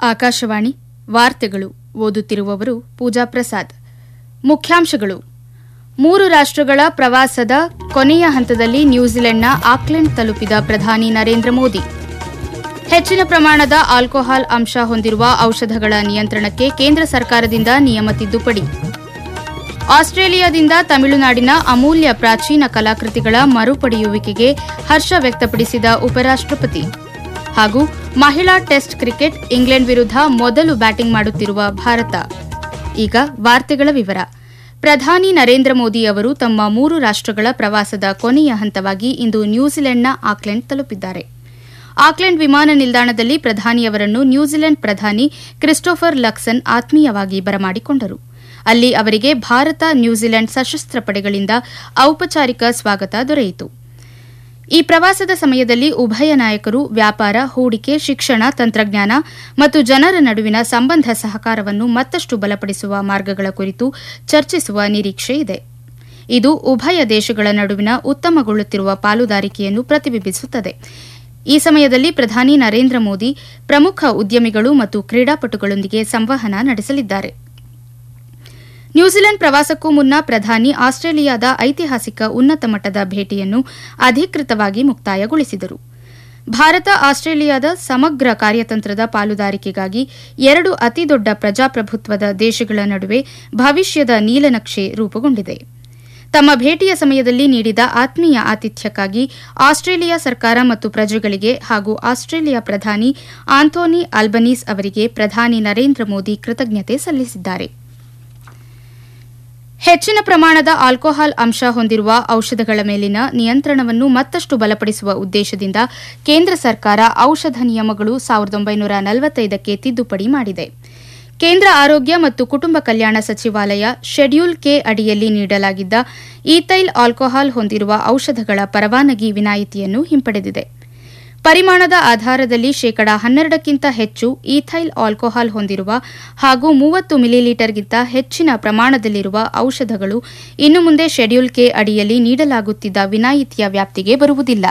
ಆಕಾಶವಾಣಿ ವಾರ್ತೆಗಳು ಓದುತ್ತಿರುವವರು ಪೂಜಾ ಪ್ರಸಾದ್ ಮುಖ್ಯಾಂಶಗಳು ಮೂರು ರಾಷ್ಟ್ರಗಳ ಪ್ರವಾಸದ ಕೊನೆಯ ಹಂತದಲ್ಲಿ ನ್ಯೂಜಿಲೆಂಡ್ನ ಆಕ್ಲೆಂಡ್ ತಲುಪಿದ ಪ್ರಧಾನಿ ನರೇಂದ್ರ ಮೋದಿ ಹೆಚ್ಚಿನ ಪ್ರಮಾಣದ ಆಲ್ಕೋಹಾಲ್ ಅಂಶ ಹೊಂದಿರುವ ಔಷಧಗಳ ನಿಯಂತ್ರಣಕ್ಕೆ ಕೇಂದ್ರ ಸರ್ಕಾರದಿಂದ ನಿಯಮ ತಿದ್ದುಪಡಿ ಆಸ್ಟ್ರೇಲಿಯಾದಿಂದ ತಮಿಳುನಾಡಿನ ಅಮೂಲ್ಯ ಪ್ರಾಚೀನ ಕಲಾಕೃತಿಗಳ ಮರುಪಡೆಯುವಿಕೆಗೆ ಹರ್ಷ ವ್ಯಕ್ತಪಡಿಸಿದ ಉಪರಾಷ್ಟ್ರಪತಿ ಹಾಗೂ ಮಹಿಳಾ ಟೆಸ್ಟ್ ಕ್ರಿಕೆಟ್ ಇಂಗ್ಲೆಂಡ್ ವಿರುದ್ಧ ಮೊದಲು ಬ್ಯಾಟಿಂಗ್ ಮಾಡುತ್ತಿರುವ ಭಾರತ ಈಗ ವಾರ್ತೆಗಳ ವಿವರ ಪ್ರಧಾನಿ ನರೇಂದ್ರ ಮೋದಿ ಅವರು ತಮ್ಮ ಮೂರು ರಾಷ್ಟ್ರಗಳ ಪ್ರವಾಸದ ಕೊನೆಯ ಹಂತವಾಗಿ ಇಂದು ನ್ಯೂಜಿಲೆಂಡ್ನ ಆಕ್ಲೆಂಡ್ ತಲುಪಿದ್ದಾರೆ ಆಕ್ಲೆಂಡ್ ವಿಮಾನ ನಿಲ್ದಾಣದಲ್ಲಿ ಪ್ರಧಾನಿಯವರನ್ನು ನ್ಯೂಜಿಲೆಂಡ್ ಪ್ರಧಾನಿ ಕ್ರಿಸ್ಟೋಫರ್ ಲಕ್ಸನ್ ಆತ್ಮೀಯವಾಗಿ ಬರಮಾಡಿಕೊಂಡರು ಅಲ್ಲಿ ಅವರಿಗೆ ಭಾರತ ನ್ಯೂಜಿಲೆಂಡ್ ಸಶಸ್ತ್ರ ಪಡೆಗಳಿಂದ ಔಪಚಾರಿಕ ಸ್ವಾಗತ ದೊರೆಯಿತು ಈ ಪ್ರವಾಸದ ಸಮಯದಲ್ಲಿ ಉಭಯ ನಾಯಕರು ವ್ಯಾಪಾರ ಹೂಡಿಕೆ ಶಿಕ್ಷಣ ತಂತ್ರಜ್ಞಾನ ಮತ್ತು ಜನರ ನಡುವಿನ ಸಂಬಂಧ ಸಹಕಾರವನ್ನು ಮತ್ತಷ್ಟು ಬಲಪಡಿಸುವ ಮಾರ್ಗಗಳ ಕುರಿತು ಚರ್ಚಿಸುವ ನಿರೀಕ್ಷೆ ಇದೆ ಇದು ಉಭಯ ದೇಶಗಳ ನಡುವಿನ ಉತ್ತಮಗೊಳ್ಳುತ್ತಿರುವ ಪಾಲುದಾರಿಕೆಯನ್ನು ಪ್ರತಿಬಿಂಬಿಸುತ್ತದೆ ಈ ಸಮಯದಲ್ಲಿ ಪ್ರಧಾನಿ ನರೇಂದ್ರ ಮೋದಿ ಪ್ರಮುಖ ಉದ್ಯಮಿಗಳು ಮತ್ತು ಕ್ರೀಡಾಪಟುಗಳೊಂದಿಗೆ ಸಂವಹನ ನಡೆಸಲಿದ್ದಾರೆ ನ್ಯೂಜಿಲೆಂಡ್ ಪ್ರವಾಸಕ್ಕೂ ಮುನ್ನ ಪ್ರಧಾನಿ ಆಸ್ಟ್ರೇಲಿಯಾದ ಐತಿಹಾಸಿಕ ಉನ್ನತ ಮಟ್ಟದ ಭೇಟಿಯನ್ನು ಅಧಿಕೃತವಾಗಿ ಮುಕ್ತಾಯಗೊಳಿಸಿದರು ಭಾರತ ಆಸ್ಟ್ರೇಲಿಯಾದ ಸಮಗ್ರ ಕಾರ್ಯತಂತ್ರದ ಪಾಲುದಾರಿಕೆಗಾಗಿ ಎರಡು ಅತಿದೊಡ್ಡ ಪ್ರಜಾಪ್ರಭುತ್ವದ ದೇಶಗಳ ನಡುವೆ ಭವಿಷ್ಯದ ನೀಲನಕ್ಷೆ ರೂಪುಗೊಂಡಿದೆ ತಮ್ಮ ಭೇಟಿಯ ಸಮಯದಲ್ಲಿ ನೀಡಿದ ಆತ್ಮೀಯ ಆತಿಥ್ಯಕ್ಕಾಗಿ ಆಸ್ಟ್ರೇಲಿಯಾ ಸರ್ಕಾರ ಮತ್ತು ಪ್ರಜೆಗಳಿಗೆ ಹಾಗೂ ಆಸ್ಟ್ರೇಲಿಯಾ ಪ್ರಧಾನಿ ಆಂಥೋನಿ ಆಲ್ಬನೀಸ್ ಅವರಿಗೆ ಪ್ರಧಾನಿ ನರೇಂದ್ರ ಮೋದಿ ಕೃತಜ್ಞತೆ ಸಲ್ಲಿಸಿದ್ದಾರೆ ಹೆಚ್ಚಿನ ಪ್ರಮಾಣದ ಆಲ್ಕೋಹಾಲ್ ಅಂಶ ಹೊಂದಿರುವ ಔಷಧಗಳ ಮೇಲಿನ ನಿಯಂತ್ರಣವನ್ನು ಮತ್ತಷ್ಟು ಬಲಪಡಿಸುವ ಉದ್ದೇಶದಿಂದ ಕೇಂದ್ರ ಸರ್ಕಾರ ಔಷಧ ನಿಯಮಗಳು ಸಾವಿರದ ಒಂಬೈನೂರ ನಲವತ್ತೈದಕ್ಕೆ ತಿದ್ದುಪಡಿ ಮಾಡಿದೆ ಕೇಂದ್ರ ಆರೋಗ್ಯ ಮತ್ತು ಕುಟುಂಬ ಕಲ್ಯಾಣ ಸಚಿವಾಲಯ ಶೆಡ್ಯೂಲ್ ಕೆ ಅಡಿಯಲ್ಲಿ ನೀಡಲಾಗಿದ್ದ ಈಥೈಲ್ ಆಲ್ಕೋಹಾಲ್ ಹೊಂದಿರುವ ಔಷಧಗಳ ಪರವಾನಗಿ ವಿನಾಯಿತಿಯನ್ನು ಹಿಂಪಡೆದಿದೆ ಪರಿಮಾಣದ ಆಧಾರದಲ್ಲಿ ಶೇಕಡಾ ಹನ್ನೆರಡಕ್ಕಿಂತ ಹೆಚ್ಚು ಈಥೈಲ್ ಆಲ್ಕೋಹಾಲ್ ಹೊಂದಿರುವ ಹಾಗೂ ಮೂವತ್ತು ಮಿಲಿಲೀಟರ್ಗಿಂತ ಹೆಚ್ಚಿನ ಪ್ರಮಾಣದಲ್ಲಿರುವ ಔಷಧಗಳು ಇನ್ನು ಮುಂದೆ ಶೆಡ್ಯೂಲ್ ಕೆ ಅಡಿಯಲ್ಲಿ ನೀಡಲಾಗುತ್ತಿದ್ದ ವಿನಾಯಿತಿಯ ವ್ಯಾಪ್ತಿಗೆ ಬರುವುದಿಲ್ಲ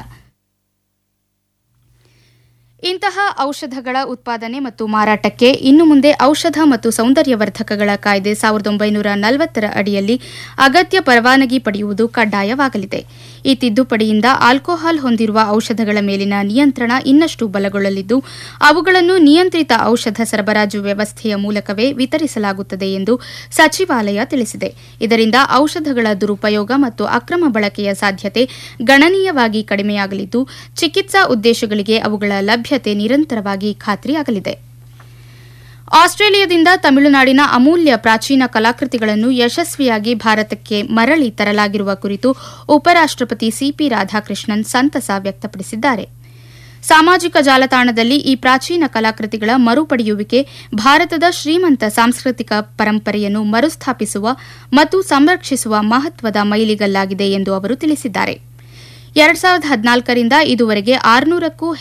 ಇಂತಹ ಔಷಧಗಳ ಉತ್ಪಾದನೆ ಮತ್ತು ಮಾರಾಟಕ್ಕೆ ಇನ್ನು ಮುಂದೆ ಔಷಧ ಮತ್ತು ಸೌಂದರ್ಯವರ್ಧಕಗಳ ಕಾಯ್ದೆ ಸಾವಿರದ ಒಂಬೈನೂರ ನಲವತ್ತರ ಅಡಿಯಲ್ಲಿ ಅಗತ್ಯ ಪರವಾನಗಿ ಪಡೆಯುವುದು ಕಡ್ಡಾಯವಾಗಲಿದೆ ಈ ತಿದ್ದುಪಡಿಯಿಂದ ಆಲ್ಕೋಹಾಲ್ ಹೊಂದಿರುವ ಔಷಧಗಳ ಮೇಲಿನ ನಿಯಂತ್ರಣ ಇನ್ನಷ್ಟು ಬಲಗೊಳ್ಳಲಿದ್ದು ಅವುಗಳನ್ನು ನಿಯಂತ್ರಿತ ಔಷಧ ಸರಬರಾಜು ವ್ಯವಸ್ಥೆಯ ಮೂಲಕವೇ ವಿತರಿಸಲಾಗುತ್ತದೆ ಎಂದು ಸಚಿವಾಲಯ ತಿಳಿಸಿದೆ ಇದರಿಂದ ಔಷಧಗಳ ದುರುಪಯೋಗ ಮತ್ತು ಅಕ್ರಮ ಬಳಕೆಯ ಸಾಧ್ಯತೆ ಗಣನೀಯವಾಗಿ ಕಡಿಮೆಯಾಗಲಿದ್ದು ಚಿಕಿತ್ಸಾ ಉದ್ದೇಶಗಳಿಗೆ ಅವುಗಳ ಲಭ್ಯತೆ ನಿರಂತರವಾಗಿ ಖಾತ್ರಿಯಾಗಲಿದೆ ಆಸ್ಟ್ರೇಲಿಯಾದಿಂದ ತಮಿಳುನಾಡಿನ ಅಮೂಲ್ಯ ಪ್ರಾಚೀನ ಕಲಾಕೃತಿಗಳನ್ನು ಯಶಸ್ವಿಯಾಗಿ ಭಾರತಕ್ಕೆ ಮರಳಿ ತರಲಾಗಿರುವ ಕುರಿತು ಉಪರಾಷ್ಟಪತಿ ಸಿಪಿ ರಾಧಾಕೃಷ್ಣನ್ ಸಂತಸ ವ್ಯಕ್ತಪಡಿಸಿದ್ದಾರೆ ಸಾಮಾಜಿಕ ಜಾಲತಾಣದಲ್ಲಿ ಈ ಪ್ರಾಚೀನ ಕಲಾಕೃತಿಗಳ ಮರುಪಡೆಯುವಿಕೆ ಭಾರತದ ಶ್ರೀಮಂತ ಸಾಂಸ್ಕೃತಿಕ ಪರಂಪರೆಯನ್ನು ಮರುಸ್ಥಾಪಿಸುವ ಮತ್ತು ಸಂರಕ್ಷಿಸುವ ಮಹತ್ವದ ಮೈಲಿಗಲ್ಲಾಗಿದೆ ಎಂದು ಅವರು ತಿಳಿಸಿದ್ದಾರೆ ಎರಡ್ ಸಾವಿರದ ಹದಿನಾಲ್ಕರಿಂದ ಇದುವರೆಗೆ ಆರುನೂರಕ್ಕೂ